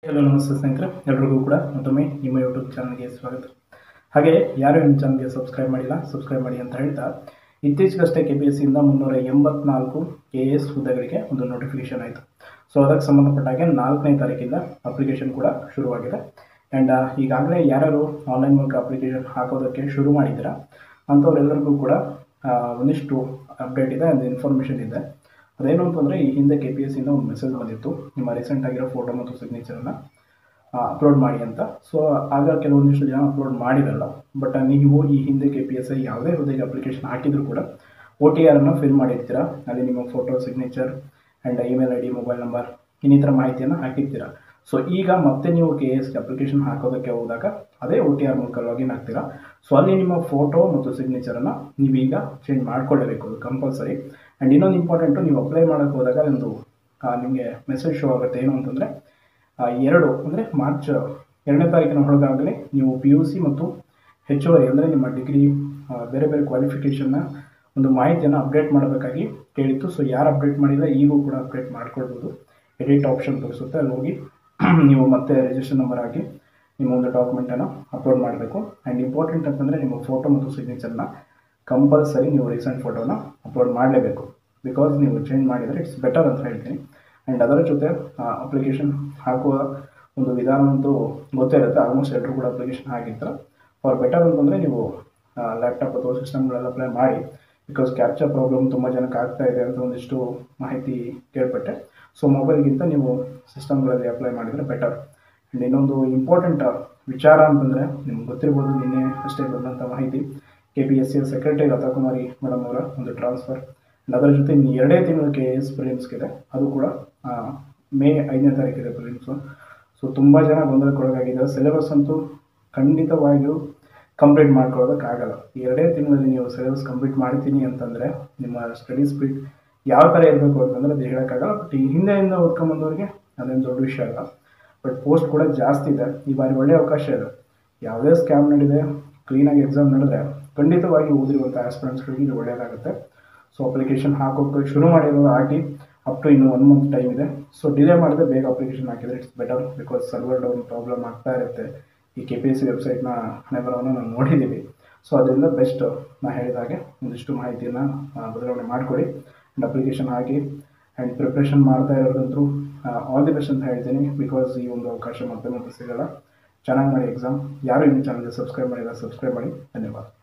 hello ನಮಸ್ತೆ ಸ್ನೇಹಿತರೆ ಎಲ್ರಿಗೂ ಕೂಡ ಮತ್ತೊಮ್ಮೆ ನಿಮ್ಮ ಯೂಟ್ಯೂಬ್ ಚಾನಲ್ಗೆ ಸ್ವಾಗತ ಹಾಗೆ ಯಾರು ನಿಮ್ಮ ಚಾನಲ್ಗೆ ಸಬ್ಸ್ಕ್ರೈಬ್ ಮಾಡಿಲ್ಲ ಸಬ್ಸ್ಕ್ರೈಬ್ ಮಾಡಿ ಅಂತ ಹೇಳ್ತಾ ಇತ್ತೀಚೆಗಷ್ಟೇ ಕೆ ಪಿ ಎಸ್ ಸಿಯಿಂದ ಮುನ್ನೂರ ಎಂಬತ್ನಾಲ್ಕು ಕೆ ಎಸ್ ಹುದ್ದೆಗಳಿಗೆ ಒಂದು ನೋಟಿಫಿಕೇಶನ್ ಆಯಿತು ಸೊ ಅದಕ್ಕೆ ಸಂಬಂಧಪಟ್ಟ ಹಾಗೆ ನಾಲ್ಕನೇ ತಾರೀಕಿಂದ ಅಪ್ಲಿಕೇಶನ್ ಕೂಡ ಶುರುವಾಗಿದೆ ಆ್ಯಂಡ್ ಈಗಾಗಲೇ ಯಾರ್ಯಾರು ಆನ್ಲೈನ್ ಮೂಲಕ ಅಪ್ಲಿಕೇಶನ್ ಹಾಕೋದಕ್ಕೆ ಶುರು ಮಾಡಿದ್ದೀರಾ ಅಂಥವ್ರೆಲ್ಲರಿಗೂ ಕೂಡ ಆ, ಒಂದಿಷ್ಟು ಅಪ್ಡೇಟ್ ಇದೆ ಒಂದು ಇನ್ಫಾರ್ಮೇಷನ್ ಇದೆ ಅದೇನು ಅಂತಂದರೆ ಈ ಹಿಂದೆ ಕೆ ಪಿ ಎಸ್ ಇಂದ ಒಂದು ಮೆಸೇಜ್ ಬಂದಿತ್ತು ನಿಮ್ಮ ರೀಸೆಂಟ್ ಆಗಿರೋ ಫೋಟೋ ಮತ್ತು ಸಿಗ್ನೇಚರನ್ನು ಅಪ್ಲೋಡ್ ಮಾಡಿ ಅಂತ ಸೊ ಆಗ ಕೆಲವೊಂದಿಷ್ಟು ಜನ ಅಪ್ಲೋಡ್ ಮಾಡಿರಲ್ಲ ಬಟ್ ನೀವು ಈ ಹಿಂದೆ ಕೆ ಪಿ ಎಸ್ ಐ ಯಾವುದೇ ಹುದ್ದೆಗೆ ಅಪ್ಲಿಕೇಶನ್ ಹಾಕಿದರೂ ಕೂಡ ಒ ಟಿ ಆರನ್ನು ಫಿಲ್ ಮಾಡಿರ್ತೀರಾ ಅಲ್ಲಿ ನಿಮ್ಮ photo signature and email I D mobile number ಇನ್ನಿತರ ಮಾಹಿತಿಯನ್ನು ಹಾಕಿರ್ತೀರಾ ಸೊ ಈಗ ಮತ್ತೆ ನೀವು ಕೆ ಎಸ್ಗೆ ಅಪ್ಲಿಕೇಶನ್ ಹಾಕೋದಕ್ಕೆ ಹೋದಾಗ ಅದೇ ಒ ಟಿ ಆರ್ ಮೂಲಕ ಲಾಗಿನ್ ಆಗ್ತೀರಾ ಸೊ ಅಲ್ಲಿ ನಿಮ್ಮ ಫೋಟೋ ಮತ್ತು ಸಿಗ್ನೇಚರನ್ನು ನೀವೀಗ ಚೇಂಜ್ ಮಾಡ್ಕೊಳ್ಳೇಬೇಕು ಅದು ಕಂಪಲ್ಸರಿ ಆ್ಯಂಡ್ ಇನ್ನೊಂದು ಇಂಪಾರ್ಟೆಂಟು ನೀವು ಅಪ್ಲೈ ಮಾಡೋಕ್ಕೆ ಹೋದಾಗ ಒಂದು ನಿಮಗೆ ಮೆಸೇಜ್ ಶೋ ಆಗುತ್ತೆ ಏನು ಅಂತಂದರೆ ಎರಡು ಅಂದರೆ ಮಾರ್ಚ್ ಎರಡನೇ ತಾರೀಕಿನ ಒಳಗಾಗಲೇ ನೀವು ಪಿ ಯು ಸಿ ಮತ್ತು ಹೆಚ್ಚುವರಿ ಅಂದರೆ ನಿಮ್ಮ ಡಿಗ್ರಿ ಬೇರೆ ಬೇರೆ ಕ್ವಾಲಿಫಿಕೇಷನ್ನ ಒಂದು ಮಾಹಿತಿಯನ್ನು ಅಪ್ಡೇಟ್ ಮಾಡಬೇಕಾಗಿ ಕೇಳಿತ್ತು ಸೊ ಯಾರು ಅಪ್ಡೇಟ್ ಮಾಡಿಲ್ಲ ಈಗೂ ಕೂಡ ಅಪ್ಡೇಟ್ ಮಾಡ್ಕೊಳ್ಬೋದು ಎಡಿಟ್ ಆಪ್ಷನ್ ತೋರಿಸುತ್ತೆ ಅಲ್ಲಿ ಹೋಗಿ ನೀವು ಮತ್ತೆ ರಿಜಿಸ್ಟರ್ ನಂಬರ್ ಹಾಕಿ ನಿಮ್ಮ ಒಂದು ಡಾಕ್ಯುಮೆಂಟನ್ನು ಅಪ್ಲೋಡ್ ಮಾಡಬೇಕು ಆ್ಯಂಡ್ ಇಂಪಾರ್ಟೆಂಟ್ ಅಂತಂದರೆ ನಿಮ್ಮ ಫೋಟೋ ಮತ್ತು ಸಿಗ್ನೇಚರ್ನ ಕಂಪಲ್ಸರಿ ನೀವು ರೀಸೆಂಟ್ ಫೋಟೋನ ಅಪ್ಲೋಡ್ ಮಾಡಲೇಬೇಕು ಬಿಕಾಸ್ ನೀವು ಚೇಂಜ್ ಮಾಡಿದರೆ ಇಟ್ಸ್ ಬೆಟರ್ ಅಂತ ಹೇಳ್ತೀನಿ ಆ್ಯಂಡ್ ಅದರ ಜೊತೆ ಅಪ್ಲಿಕೇಶನ್ ಹಾಕುವ ಒಂದು ವಿಧಾನ ಅಂತೂ ಗೊತ್ತೇ ಇರುತ್ತೆ ಆಲ್ಮೋಸ್ಟ್ ಎಲ್ಲರೂ ಕೂಡ ಅಪ್ಲಿಕೇಶನ್ ಹಾಕಿರ್ತಾರೆ ಫಾರ್ ಬೆಟರ್ ಅಂತಂದರೆ ನೀವು ಲ್ಯಾಪ್ಟಾಪ್ ಅಥವಾ ಸಿಸ್ಟಮ್ಗಳೆಲ್ಲ ಅಪ್ಲೈ ಮಾಡಿ ಬಿಕಾಸ್ ಕ್ಯಾಪ್ಚರ್ ಪ್ರಾಬ್ಲಮ್ ತುಂಬ ಜನಕ್ಕೆ ಆಗ್ತಾ ಇದೆ ಅಂತ ಒಂದಿಷ್ಟು ಮಾಹಿತಿ ಕೇಳ್ಪಟ್ಟೆ ಸೊ ಮೊಬೈಲ್ಗಿಂತ ನೀವು ಸಿಸ್ಟಮ್ಗಳಲ್ಲಿ ಅಪ್ಲೈ ಮಾಡಿದರೆ ಬೆಟರ್ ಆ್ಯಂಡ್ ಇನ್ನೊಂದು ಇಂಪಾರ್ಟೆಂಟ್ ವಿಚಾರ ಅಂತಂದರೆ ನಿಮ್ಗೆ ಗೊತ್ತಿರ್ಬೋದು ನಿನ್ನೆ ಅಷ್ಟೇ ಬಂದಂಥ ಮಾಹಿತಿ K P S C secretary Lathakumari madam ಅವರ ಒಂದು ಟ್ರಾನ್ಸ್ಫರ್ ಆ್ಯಂಡ್ ಅದರ ಜೊತೆ ಇನ್ನು ಎರಡೇ ತಿಂಗಳು ಕೆ ಎಸ್ ಪ್ರಿಲಿಮ್ಸ್ಗಿದೆ ಅದು ಕೂಡ ಆ, ಮೇ ಐದನೇ ತಾರೀಕಿದೆ ಪ್ರಿಲಿಮ್ಸು ಸೊ ತುಂಬ ಜನ ಗೊಂದಲಕ್ಕೊಳಗಾಗಿದ್ದಾರೆ ಸಿಲೆಬಸ್ ಅಂತೂ ಖಂಡಿತವಾಗಿಯೂ ಕಂಪ್ಲೀಟ್ ಮಾಡ್ಕೊಳ್ಳೋದಕ್ಕಾಗಲ್ಲ ಈ ಎರಡೇ ತಿಂಗಳಲ್ಲಿ ನೀವು ಸಿಲೆಬಸ್ ಕಂಪ್ಲೀಟ್ ಮಾಡ್ತೀನಿ ಅಂತಂದರೆ ನಿಮ್ಮ ಸ್ಟಡಿ ಸ್ಪೀಡ್ ಯಾವ ಥರ ಇರಬೇಕು ಅಂತಂದರೆ ಅದು ಹೇಳೋಕ್ಕಾಗಲ್ಲ ಬಟ್ ಈ ಹಿಂದೆಯಿಂದ ಓದ್ಕೊಂಬಂದವ್ರಿಗೆ ಅದೇನು ದೊಡ್ಡ ವಿಷಯ ಅಲ್ಲ ಬಟ್ ಪೋಸ್ಟ್ ಕೂಡ ಜಾಸ್ತಿ ಇದೆ ಈ ಬಾರಿ ಒಳ್ಳೆಯ ಅವಕಾಶ ಇದೆ ಯಾವುದೇ ಸ್ಕ್ಯಾಮ್ ನಡೆದಿದೆ ಕ್ಲೀನಾಗಿ ಎಕ್ಸಾಮ್ ನಡೆದ್ರೆ ಖಂಡಿತವಾಗಿ ಓದಿರುವಂಥ ಆಸ್ಪಿರೆಂಟ್ಸ್ಗಳಿಗೆ ಇದು ಒಳ್ಳೆಯದಾಗುತ್ತೆ ಸೊ ಅಪ್ಲಿಕೇಶನ್ ಹಾಕೋಕ್ಕೆ ಶುರು ಮಾಡಿರೋದು ಆಗಿ ಅಪ್ ಟು ಇನ್ನು ಒನ್ ಮಂತ್ ಟೈಮ್ ಇದೆ ಸೊ ಡಿಲೇ ಮಾಡಿದ್ರೆ ಬೇಗ ಅಪ್ಲಿಕೇಶನ್ ಹಾಕಿದರೆ it's better because server down problem ಆಗ್ತಾ ಇರುತ್ತೆ ಈ ಕೆ ಪಿ ಎಸ್ ಸಿ ವೆಬ್ಸೈಟ್ನ ಹಣೆಬರವನ್ನು ನಾವು ನೋಡಿದ್ದೀವಿ ಸೊ ಅದರಿಂದ ಬೆಸ್ಟ್ ನಾ ಹೇಳಿದ ಹಾಗೆ ಒಂದಿಷ್ಟು ಮಾಹಿತಿಯನ್ನು ಬದಲಾವಣೆ ಮಾಡಿಕೊಡಿ ಆ್ಯಂಡ್ ಅಪ್ಲಿಕೇಶನ್ ಹಾಕಿ ಆ್ಯಂಡ್ ಪ್ರಿಪ್ರೇಷನ್ ಮಾಡ್ತಾ ಇರೋದಂತೂ ಆಲ್ ದಿ ಬೆಸ್ಟ್ ಅಂತ ಹೇಳ್ತೀನಿ ಬಿಕಾಸ್ ಈ ಒಂದು ಅವಕಾಶ ಮತ್ತೆ ಮತ್ತೆ ಸಿಗಲ್ಲ ಚೆನ್ನಾಗಿ ಮಾಡಿ ಎಕ್ಸಾಮ್ ಯಾರು ನಿಮ್ಮ ಚಾನಲ್ಗೆ ಸಬ್ಸ್ಕ್ರೈಬ್ ಮಾಡಿಲ್ಲ ಸಬ್ಸ್ಕ್ರೈಬ್ ಮಾಡಿ ಧನ್ಯವಾದ